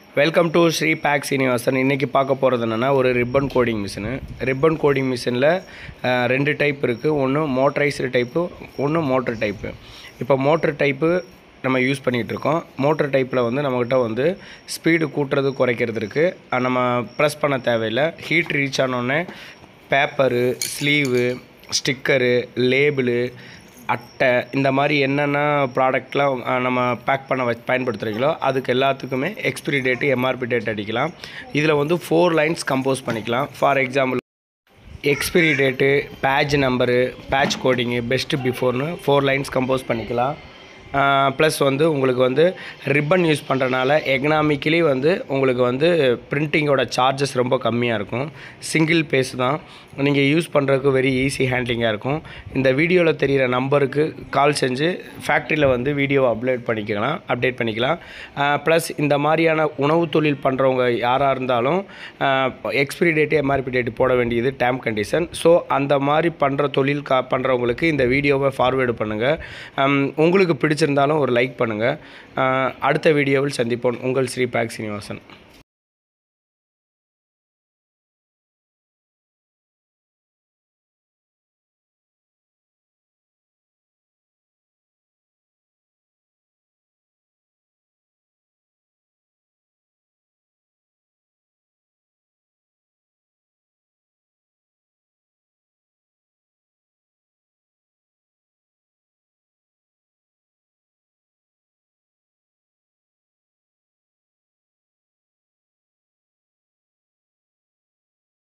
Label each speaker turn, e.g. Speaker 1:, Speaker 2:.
Speaker 1: welcome to Sri pack Srinivasan இன்றைக்கி பார்க்க போகிறது என்னென்னா ஒரு ribbon coding machine ribbon coding மிஷினில் ரெண்டு டைப் இருக்குது ஒன்று மோட்டரைஸ்டு டைப்பு ஒன்று மோட்டர் டைப்பு இப்போ மோட்டர் டைப்பு நம்ம யூஸ் பண்ணிகிட்டு இருக்கோம் மோட்டர் டைப்பில் வந்து நம்மக்கிட்ட வந்து ஸ்பீடு கூட்டுறது குறைக்கிறது இருக்குது நம்ம ப்ரெஸ் பண்ண தேவையில்லை ஹீட் ரீச் ஆனோடனே பேப்பரு ஸ்லீவு ஸ்டிக்கரு லேபிளு அட்டை இந்த மாதிரி என்னென்ன ப்ராடக்ட்லாம் அஹ், நம்ம பேக் பண்ண வச்சு பயன்படுத்துகிறீங்களோ அதுக்கு எல்லாத்துக்குமே எக்ஸ்பிரி டேட்டு எம்ஆர்பி டேட் அடிக்கலாம் இதில் வந்து ஃபோர் லைன்ஸ் கம்போஸ் பண்ணிக்கலாம் for example expiry date batch number batch coding best பிஃபோர்னு ஃபோர் லைன்ஸ் கம்போஸ் பண்ணிக்கலாம் ப்ளஸ் வந்து உங்களுக்கு வந்து ரிப்பன் யூஸ் பண்ணுறனால எக்கனாமிக்கலி வந்து உங்களுக்கு வந்து பிரிண்டிங்கோட சார்ஜஸ் ரொம்ப கம்மியாக இருக்கும் சிங்கிள் பேஸ் தான் நீங்கள் யூஸ் பண்ணுறதுக்கு வெரி ஈஸி ஹேண்ட்லிங்காக இருக்கும் இந்த வீடியோவில் தெரிகிற நம்பருக்கு கால் செஞ்சு ஃபேக்ட்ரியில் வந்து வீடியோவை அப்லோட் பண்ணிக்கலாம் அப்டேட் பண்ணிக்கலாம் ப்ளஸ் இந்த மாதிரியான உணவு தொழில் பண்ணுறவங்க யாராக இருந்தாலும் எக்ஸ்பிரி டேட்டு எம்ஆர்பி டேட்டு போட வேண்டியது டேம் கண்டிஷன் ஸோ அந்த மாதிரி பண்ணுற தொழில் கா பண்ணுறவங்களுக்கு இந்த வீடியோவை ஃபார்வேர்டு பண்ணுங்கள் உங்களுக்கு பிடிச்சிருந்தாலும் ஒரு லைக் பண்ணுங்கள் அடுத்த வீடியோவில் சந்திப்போம் உங்கள் ஸ்ரீ பேக் சீனிவாசன்